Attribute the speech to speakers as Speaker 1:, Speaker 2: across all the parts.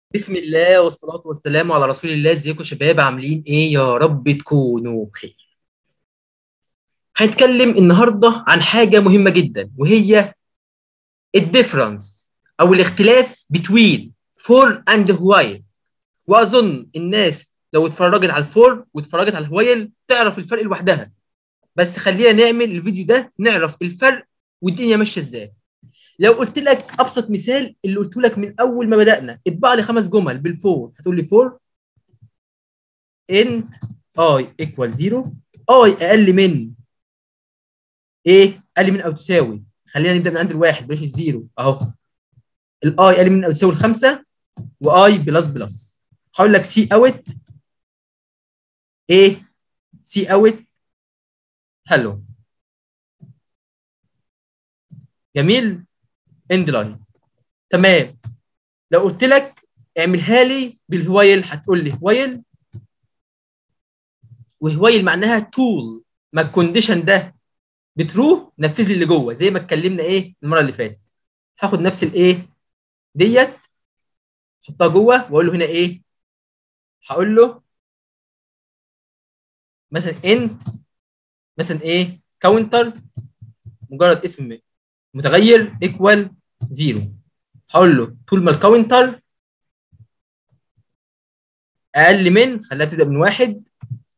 Speaker 1: بسم الله والصلاة والسلام على رسول الله ازيكم شباب عاملين ايه يا رب تكونوا بخير هنتكلم النهاردة عن حاجة مهمة جدا وهي الديفرنس او الاختلاف between for and while واظن الناس لو اتفرجت على الفور واتفرجت على الوايل تعرف الفرق لوحدها بس خلينا نعمل الفيديو ده نعرف الفرق والدنيا ماشية ازاي لو قلت لك ابسط مثال اللي قلته لك من اول ما بدانا اطبع لي خمس جمل بالفور هتقول لي فور ان اي ايكوال زيرو اي اقل من ايه اقل من او تساوي خلينا نبدا من عند الواحد بلاش الزيرو اهو الاي اقل من او تساوي الخمسه واي بلس بلس هقول لك سي اوت ايه سي اوت هلو جميل اند لاين تمام لو قلت لك اعملها لي بالهوايل هتقول لي هوايل وهوايل معناها تول ما الكونديشن ده بترو نفذ لي اللي جوه زي ما اتكلمنا ايه المره اللي فاتت هاخد نفس الايه ديت احطها جوه واقول له هنا ايه هقول له مثلا انت مثلا ايه كاونتر مجرد اسم متغير ايكوال زيرو هقول له طول ما الكاونتر اقل من خليها تبدا من واحد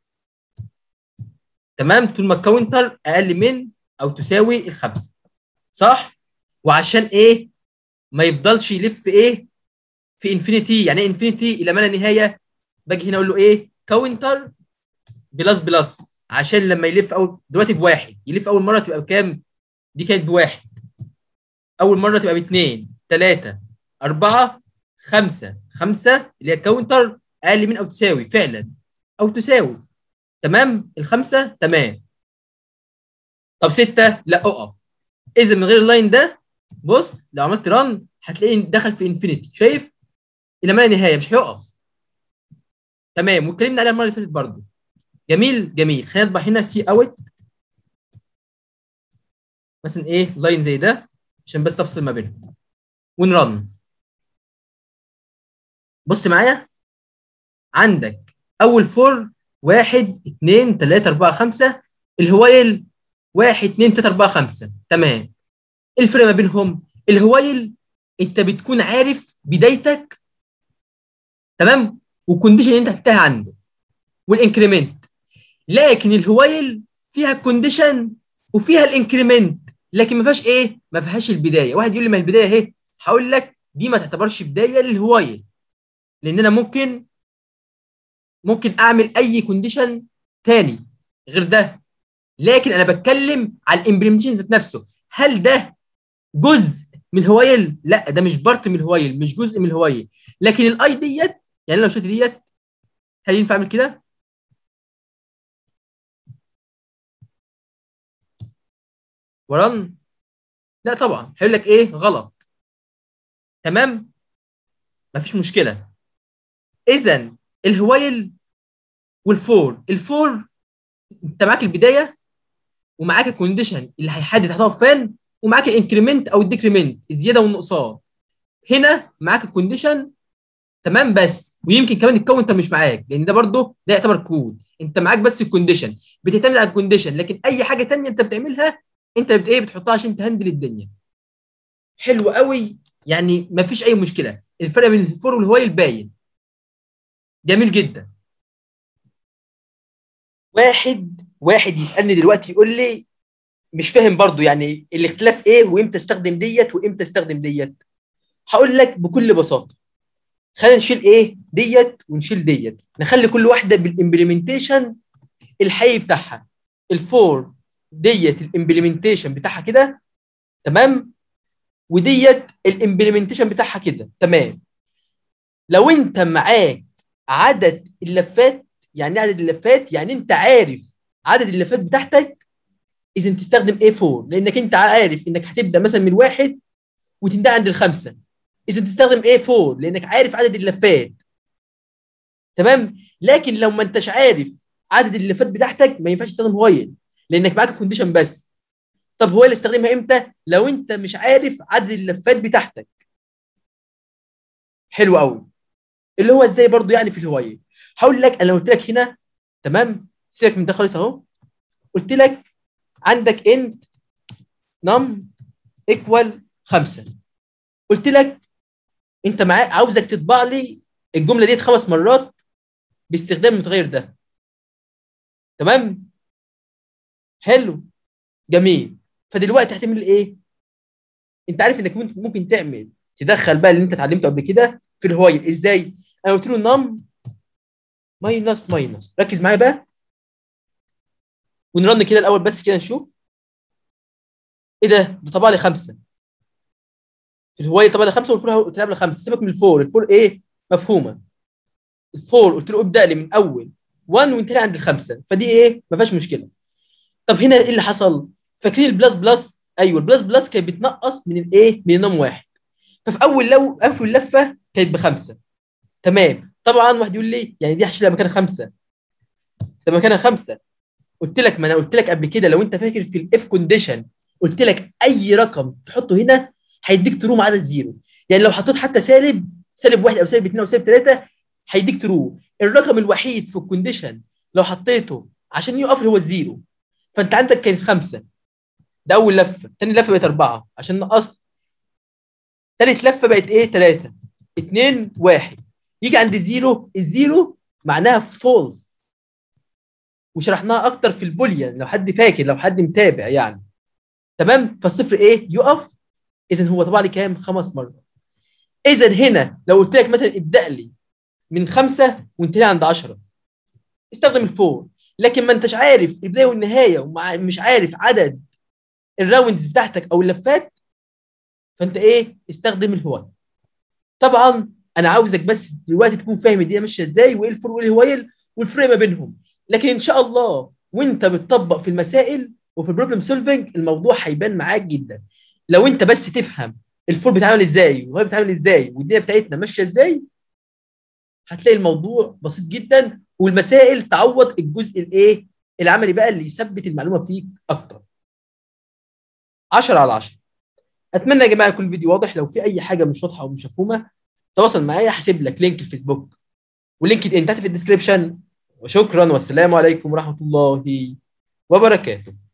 Speaker 1: تمام طول ما الكاونتر اقل من او تساوي الخمسه صح وعشان ايه ما يفضلش يلف ايه في انفينيتي يعني ايه انفينيتي الى ما لا نهايه باجي هنا اقول له ايه كاونتر بلس بلس عشان لما يلف اول دلوقتي بواحد يلف اول مره تبقى بكام دي كانت بواحد اول مره تبقى باثنين ثلاثه اربعه خمسه خمسه اللي هي الكاونتر اقل من او تساوي فعلا او تساوي تمام الخمسه تمام طب سته لا اقف اذا من غير اللاين ده بص لو عملت رن هتلاقيه دخل في انفينيتي شايف الى ما لا نهايه مش هيقف تمام واتكلمنا عليها المره اللي فاتت برضه جميل جميل خلينا نطبع هنا سي اوت مثلا ايه لاين زي ده عشان بس تفصل ما بينهم ونرن بص معايا عندك اول فور واحد اتنين تلاته اربعه خمسه الهوايل واحد اتنين تلاته اربعه خمسه تمام ايه الفرق ما بينهم؟ الهوايل انت بتكون عارف بدايتك تمام والكونديشن اللي انت هتحتاجها عنده والانكريمنت لكن الهوايل فيها الكونديشن وفيها الانكريمنت لكن ما فيهاش ايه؟ ما فيهاش البدايه، واحد يقول لي ما البدايه اهي، هقول لك دي ما تعتبرش بدايه للهوايه. لان انا ممكن ممكن اعمل اي كونديشن تاني غير ده. لكن انا بتكلم على الامبلمنتيشن ذات نفسه، هل ده جزء من الهوايل؟ لا ده مش بارت من الهوايل، مش جزء من الهوايل. لكن الاي ديت يعني لو شلت ديت هل ينفع اعمل كده؟ ورن لا طبعا هيقول لك ايه غلط تمام مفيش مشكله اذا الهوايل والفور الفور انت معاك البدايه ومعاك الكونديشن اللي هيحدد هتقف فين ومعاك الانكريمنت او الديكريمنت الزياده والنقصان هنا معاك الكونديشن تمام بس ويمكن كمان الكاونتر مش معاك لان ده برضه ده يعتبر كود انت معاك بس الكونديشن بتعتمد على الكونديشن لكن اي حاجه ثانيه انت بتعملها انت بت ايه بتحطها عشان تهندل الدنيا حلو قوي يعني ما فيش اي مشكله الفرق بين الفور والهوايل باين جميل جدا واحد واحد يسالني دلوقتي يقول لي مش فاهم برضو يعني الاختلاف ايه وامتى استخدم ديت وامتى استخدم ديت هقول لك بكل بساطه خلينا نشيل ايه ديت ونشيل ديت نخلي كل واحده بالامبلمنتيشن الحقيقي بتاعها الفور ديت الامبلمنتيشن بتاعها كده تمام وديت الامبلمنتيشن بتاعها كده تمام لو انت معاك عدد اللفات يعني عدد اللفات يعني انت عارف عدد اللفات بتاعتك اذا تستخدم A4 لانك انت عارف انك هتبدا مثلا من واحد وتنتهي عند الخمسه اذا تستخدم A4 لانك عارف عدد اللفات تمام لكن لو ما انتش عارف عدد اللفات بتاعتك ما ينفعش تستخدم وايل لانك معاك الكونديشن بس طب هو اللي استخدمها امتى لو انت مش عارف عدد اللفات بتاعتك حلو قوي اللي هو ازاي برضو يعني في الهوايه هقول لك انا قلت لك هنا تمام سيبك من ده خالص اهو قلت لك عندك انت نم ايكوال 5 قلت لك انت معاك عاوزك تطبع لي الجمله ديت خمس مرات باستخدام المتغير ده تمام حلو جميل فدلوقتي هتعمل ايه انت عارف انك ممكن ممكن تعمل تدخل بقى اللي انت اتعلمته قبل كده في الهوايل ازاي انا قلت له نم ماينس ماينس ركز معايا بقى ونرن كده الاول بس كده نشوف ايه ده ده طبع لي خمسه في الهوايل طبع لي خمسه والفور قلت له خمسه سيبك من الفور الفور ايه مفهومه الفور قلت له ابدا لي من اول 1 وانتهي عند الخمسه فدي ايه ما فيهاش مشكله طب هنا ايه اللي حصل فاكرين البلس بلس ايوه البلس بلس كانت بتنقص من الايه من النوم واحد ففي اول لو اول لفه كانت بخمسه تمام طبعا واحد يقول لي يعني دي هشيلها مكان خمسه ده مكانها خمسه قلت لك ما انا قلت لك قبل كده لو انت فاكر في الاف كونديشن قلت لك اي رقم تحطه هنا هيديك ترو ما عدا الزيرو يعني لو حطيت حتى سالب سالب واحد او سالب اثنين او سالب ثلاثه هيديك ترو الرقم الوحيد في الكونديشن لو حطيته عشان يقف هو الزيرو فانت عندك كانت خمسه ده اول لفه ثاني لفه بقت اربعه عشان نقصت ثالث لفه بقت ايه ثلاثه اثنين واحد يجي عند الزيرو الزيرو معناها فولس وشرحناها اكتر في البوليان لو حد فاكر لو حد متابع يعني تمام فالصفر ايه يقف اذا هو طبع لي كام خمس مرات اذا هنا لو قلت لك مثلا ابدا لي من خمسه وانتهي عند 10 استخدم الفور لكن ما انتش عارف البدايه والنهايه ومش عارف عدد الراوندز بتاعتك او اللفات فانت ايه استخدم الهوايه طبعا انا عاوزك بس دلوقتي تكون فاهم الدنيا ماشيه ازاي وايه الفور وايه الهوايل والفرق ما بينهم لكن ان شاء الله وانت بتطبق في المسائل وفي البروبلم سولفنج الموضوع هيبان معاك جدا لو انت بس تفهم الفور بيتعمل ازاي وهي بتتعمل ازاي والدنيا بتاعتنا ماشيه ازاي هتلاقي الموضوع بسيط جدا والمسائل تعوض الجزء الايه العملي بقى اللي يثبت المعلومه فيك اكتر 10 على 10 اتمنى يا جماعه يكون الفيديو واضح لو في اي حاجه مش واضحه او مش مفهومه تواصل معايا هسيب لك لينك الفيسبوك ولينك ان تحت في الديسكربشن وشكرا والسلام عليكم ورحمه الله وبركاته